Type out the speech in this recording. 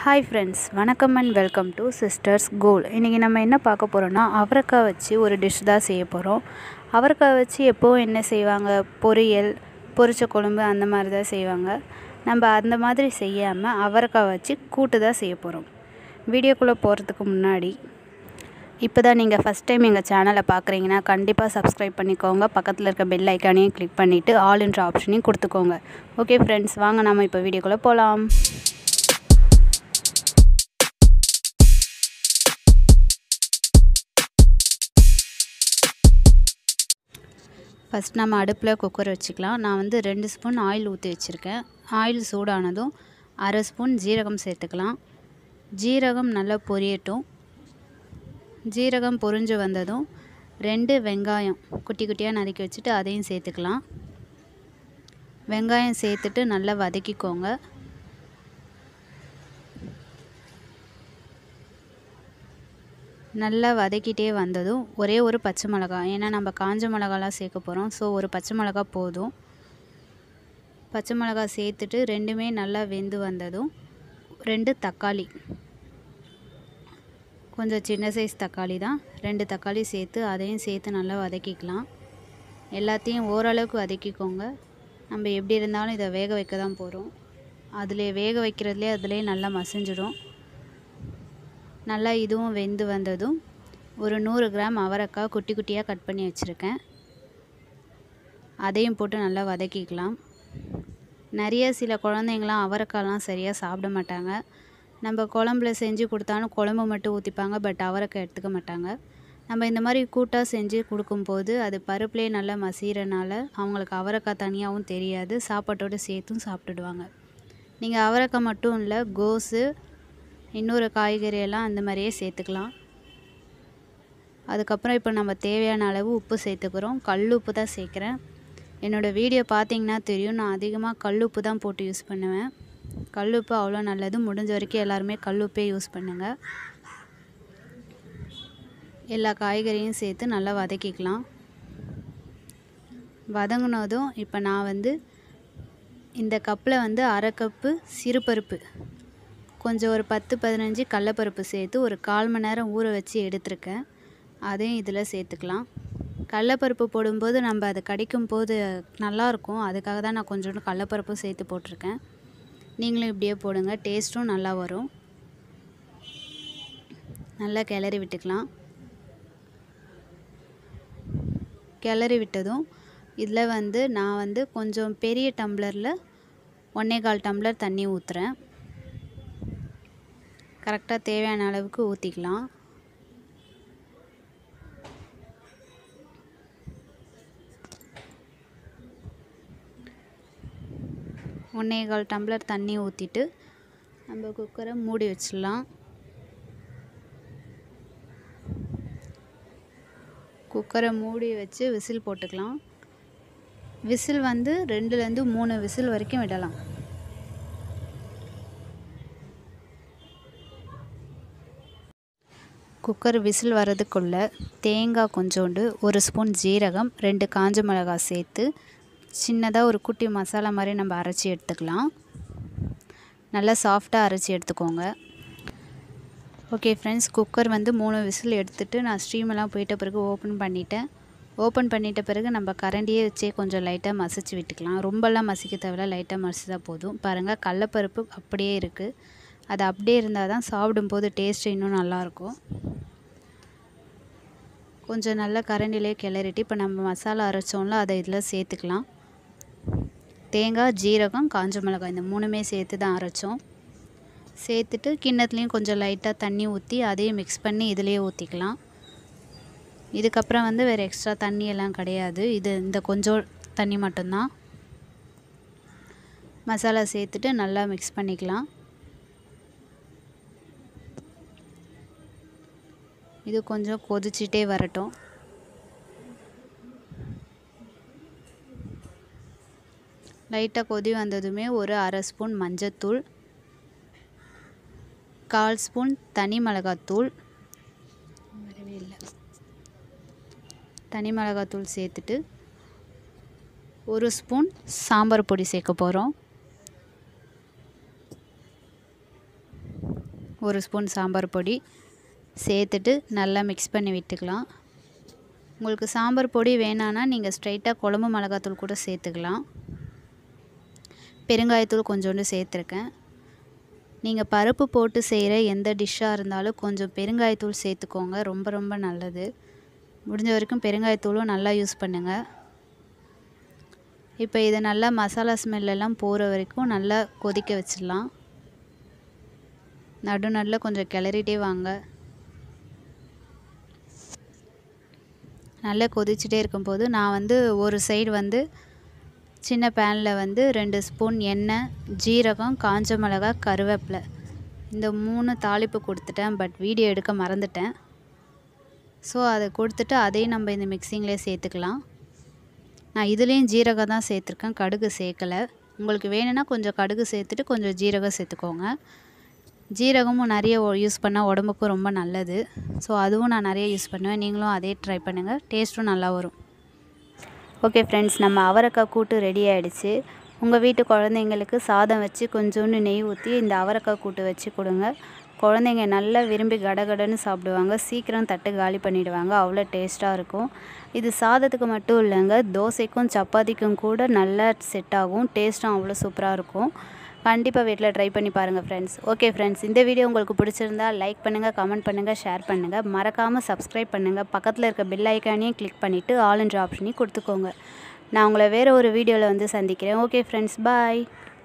hi friends வணக்கம் and welcome to sisters goal இன்றைக்கி நம்ம என்ன பார்க்க போகிறோன்னா அவரைக்காய் வச்சு ஒரு டிஷ் தான் செய்ய போகிறோம் அவரைக்காய் வச்சு எப்போவும் என்ன செய்வாங்க பொரியல் பொரிச்ச குழம்பு அந்த மாதிரி தான் செய்வாங்க நம்ம அந்த மாதிரி செய்யாமல் அவரைக்காய் வச்சு கூட்டு தான் செய்ய போகிறோம் வீடியோக்குள்ளே போகிறதுக்கு முன்னாடி இப்போ தான் நீங்கள் ஃபஸ்ட் டைம் எங்கள் சேனலை பார்க்குறீங்கன்னா கண்டிப்பாக சப்ஸ்கிரைப் பண்ணிக்கோங்க பக்கத்தில் இருக்க பெல் ஐக்கானையும் கிளிக் பண்ணிவிட்டு ஆல் என்ற ஆப்ஷனையும் கொடுத்துக்கோங்க ஓகே ஃப்ரெண்ட்ஸ் வாங்க நாம் இப்போ வீடியோக்குள்ளே போகலாம் ஃபஸ்ட் நம்ம அடுப்பில் குக்கர் வச்சுக்கலாம் நான் வந்து ரெண்டு ஸ்பூன் ஆயில் ஊற்றி வச்சுருக்கேன் ஆயில் சூடானதும் அரை ஸ்பூன் ஜீரகம் சேர்த்துக்கலாம் ஜீரகம் நல்லா பொரியட்டும் ஜீரகம் பொரிஞ்சு வந்ததும் ரெண்டு வெங்காயம் குட்டி குட்டியாக நறுக்கி வச்சுட்டு அதையும் சேர்த்துக்கலாம் வெங்காயம் சேர்த்துட்டு நல்லா வதக்கிக்கோங்க நல்லா வதக்கிட்டே வந்ததும் ஒரே ஒரு பச்சை மிளகா ஏன்னா நம்ம காஞ்ச மிளகாலாம் சேர்க்க போகிறோம் ஸோ ஒரு பச்சை மிளகா போதும் பச்சை மிளகா சேர்த்துட்டு ரெண்டுமே நல்லா வெந்து வந்ததும் ரெண்டு தக்காளி கொஞ்சம் சின்ன சைஸ் தக்காளி தான் ரெண்டு தக்காளி சேர்த்து அதையும் சேர்த்து நல்லா வதக்கிக்கலாம் எல்லாத்தையும் ஓரளவுக்கு வதக்கிக்கோங்க நம்ம எப்படி இருந்தாலும் இதை வேக வைக்க தான் போகிறோம் அதில் வேக வைக்கிறதுலே அதிலே நல்லா மசிஞ்சிடும் நல்லா இதுவும் வெந்து வந்ததும் ஒரு நூறு கிராம் அவரைக்காய் குட்டி குட்டியாக கட் பண்ணி வச்சுருக்கேன் அதையும் போட்டு நல்லா வதக்கிக்கலாம் நிறைய சில குழந்தைங்களாம் அவரைக்காய்லாம் சரியாக சாப்பிட மாட்டாங்க நம்ம குழம்புல செஞ்சு கொடுத்தாலும் குழம்பு மட்டும் ஊற்றிப்பாங்க பட் அவரைக்காய் எடுத்துக்க மாட்டாங்க நம்ம இந்த மாதிரி கூட்டாக செஞ்சு கொடுக்கும்போது அது பருப்புலேயே நல்லா மசிகிறனால அவங்களுக்கு அவரைக்காய் தனியாகவும் தெரியாது சாப்பாட்டோடு சேர்த்தும் சாப்பிட்டுடுவாங்க நீங்கள் அவரைக்காய் மட்டும் இல்லை கோஸு இன்னொரு காய்கறியெல்லாம் அந்த மாதிரியே சேர்த்துக்கலாம் அதுக்கப்புறம் இப்போ நம்ம தேவையான அளவு உப்பு சேர்த்துக்கிறோம் கல் உப்பு தான் சேர்க்குறேன் என்னோடய வீடியோ பார்த்தீங்கன்னா தெரியும் நான் அதிகமாக கல் உப்பு தான் போட்டு யூஸ் பண்ணுவேன் கல் உப்பு அவ்வளோ நல்லது முடிஞ்ச வரைக்கும் எல்லாருமே கல் உப்பே யூஸ் பண்ணுங்கள் எல்லா காய்கறியும் சேர்த்து நல்லா வதக்கிக்கலாம் வதங்கினதும் இப்போ நான் வந்து இந்த கப்பில் வந்து அரை கப்பு சிறுபருப்பு கொஞ்சம் ஒரு பத்து பதினஞ்சு கடலப்பருப்பு சேர்த்து ஒரு கால் மணி நேரம் ஊற வச்சு எடுத்திருக்கேன் அதையும் இதில் சேர்த்துக்கலாம் கடலப்பருப்பு போடும்போது நம்ம அதை கடிக்கும் போது நல்லாயிருக்கும் அதுக்காக தான் நான் கொஞ்சோண்டு கடலப்பருப்பும் சேர்த்து போட்டிருக்கேன் நீங்களும் இப்படியே போடுங்க டேஸ்ட்டும் நல்லா வரும் நல்லா கிளறி விட்டுக்கலாம் கிளறி விட்டதும் இதில் வந்து நான் வந்து கொஞ்சம் பெரிய டம்ளரில் ஒன்றே கால் டம்ளர் தண்ணி ஊற்றுறேன் கரெக்டாக தேவையான அளவுக்கு ஊற்றிக்கலாம் ஒன்றே கால் டம்ளர் தண்ணி ஊற்றிட்டு நம்ம குக்கரை மூடி வச்சிடலாம் குக்கரை மூடி வச்சு விசில் போட்டுக்கலாம் விசில் வந்து ரெண்டுலேருந்து மூணு விசில் வரைக்கும் விடலாம் குக்கர் விசில் வர்றதுக்குள்ளே தேங்காய் கொஞ்சோண்டு ஒரு ஸ்பூன் ஜீரகம் ரெண்டு காஞ்ச மிளகாய் சேர்த்து சின்னதாக ஒரு குட்டி மசாலா மாதிரி நம்ம அரைச்சி எடுத்துக்கலாம் நல்லா சாஃப்டாக அரைச்சி எடுத்துக்கோங்க ஓகே ஃப்ரெண்ட்ஸ் குக்கர் வந்து மூணு விசில் எடுத்துகிட்டு நான் ஸ்ட்ரீமெல்லாம் போயிட்ட பிறகு ஓப்பன் பண்ணிட்டேன் ஓப்பன் பண்ணிட்ட பிறகு நம்ம கரண்டியே வச்சே கொஞ்சம் லைட்டாக மசிச்சு விட்டுக்கலாம் ரொம்பலாம் மசிக்க தேவையில்ல லைட்டாக மசிச்சா போதும் பாருங்கள் கடலப்பருப்பு அப்படியே இருக்குது அது அப்படியே இருந்தால் தான் சாப்பிடும்போது டேஸ்ட் இன்னும் நல்லாயிருக்கும் கொஞ்சம் நல்லா கரண்டிலே கிளறிட்டு இப்போ நம்ம மசாலா அரைச்சோம்ல அதை இதில் சேர்த்துக்கலாம் தேங்காய் ஜீரகம் காஞ்ச மிளகாய் இந்த மூணுமே சேர்த்து தான் அரைச்சோம் சேர்த்துட்டு கிண்ணத்துலேயும் கொஞ்சம் லைட்டாக தண்ணி ஊற்றி அதையும் மிக்ஸ் பண்ணி இதிலே ஊற்றிக்கலாம் இதுக்கப்புறம் வந்து வேறு எக்ஸ்ட்ரா தண்ணி எல்லாம் கிடையாது இது இந்த கொஞ்சம் தண்ணி மட்டும்தான் மசாலா சேர்த்துட்டு நல்லா மிக்ஸ் பண்ணிக்கலாம் இது கொஞ்சம் கொதிச்சிட்டே வரட்டும் லைட்டாக கொதி வந்ததுமே ஒரு அரை ஸ்பூன் மஞ்சத்தூள் கால் ஸ்பூன் தனி மிளகாத்தூள் வரவே இல்லை தனி மிளகாத்தூள் சேர்த்துட்டு ஒரு ஸ்பூன் சாம்பார் பொடி சேர்க்க போகிறோம் ஒரு ஸ்பூன் சாம்பார் பொடி சேர்த்துட்டு நல்லா மிக்ஸ் பண்ணி விட்டுக்கலாம் உங்களுக்கு சாம்பார் பொடி வேணான்னா நீங்கள் ஸ்ட்ரைட்டாக குழம்பு மிளகாத்தூள் கூட சேர்த்துக்கலாம் பெருங்காயத்தூள் கொஞ்சோண்டு சேர்த்துருக்கேன் நீங்கள் பருப்பு போட்டு செய்கிற எந்த டிஷ்ஷாக இருந்தாலும் கொஞ்சம் பெருங்காயத்தூள் சேர்த்துக்கோங்க ரொம்ப ரொம்ப நல்லது முடிஞ்ச வரைக்கும் பெருங்காயத்தூளும் நல்லா யூஸ் பண்ணுங்கள் இப்போ இதை நல்லா மசாலா ஸ்மெல்லெல்லாம் போகிற வரைக்கும் நல்லா கொதிக்க வச்சிடலாம் நடு நடுவில் கொஞ்சம் கிளறிட்டே வாங்க நல்லா கொதிச்சுட்டே இருக்கும்போது நான் வந்து ஒரு சைடு வந்து சின்ன பேனில் வந்து ரெண்டு ஸ்பூன் எண்ணெய் ஜீரகம் காஞ்ச மிளகா கருவேப்பிலை இந்த மூணு தாளிப்பு கொடுத்துட்டேன் பட் வீடியோ எடுக்க மறந்துட்டேன் ஸோ அதை கொடுத்துட்டு அதையும் நம்ம இந்த மிக்சிங்லேயே சேர்த்துக்கலாம் நான் இதுலேயும் ஜீரகம் தான் சேர்த்துருக்கேன் கடுகு சேர்க்கலை உங்களுக்கு வேணும்னா கொஞ்சம் கடுகு சேர்த்துட்டு கொஞ்சம் ஜீரகம் சேர்த்துக்கோங்க ஜீரகமும் நிறைய யூஸ் பண்ணால் உடம்புக்கும் ரொம்ப நல்லது ஸோ அதுவும் நான் நிறைய யூஸ் பண்ணுவேன் நீங்களும் அதே ட்ரை பண்ணுங்கள் டேஸ்ட்டும் நல்லா வரும் ஓகே ஃப்ரெண்ட்ஸ் நம்ம அவரைக்காய் கூட்டு ரெடி ஆகிடுச்சு உங்கள் வீட்டு குழந்தைங்களுக்கு சாதம் வச்சு கொஞ்சோண்டு நெய் ஊற்றி இந்த அவரைக்காய் கூட்டு வச்சு கொடுங்க குழந்தைங்க நல்லா விரும்பி கடகடன்னு சாப்பிடுவாங்க சீக்கிரம் தட்டு காலி பண்ணிவிடுவாங்க அவ்வளோ டேஸ்ட்டாக இருக்கும் இது சாதத்துக்கு மட்டும் இல்லைங்க தோசைக்கும் சப்பாத்திக்கும் கூட நல்லா செட் ஆகும் டேஸ்ட்டும் அவ்வளோ சூப்பராக இருக்கும் கண்டிப்பாக வீட்டில் ட்ரை பண்ணி பாருங்கள் ஃப்ரெண்ட்ஸ் ஓகே ஃப்ரெண்ட்ஸ் இந்த வீடியோ உங்களுக்கு பிடிச்சிருந்தா லைக் பண்ணுங்கள் கமெண்ட் பண்ணுங்கள் ஷேர் பண்ணுங்கள் மறக்காமல் சப்ஸ்கிரைப் பண்ணுங்கள் பக்கத்தில் இருக்க பெல் ஐக்கானையும் கிளிக் பண்ணிவிட்டு ஆல் என்ற ஆப்ஷனையும் கொடுத்துக்கோங்க நான் உங்களை வேறு ஒரு வீடியோவில் வந்து சந்திக்கிறேன் ஓகே ஃப்ரெண்ட்ஸ் பாய்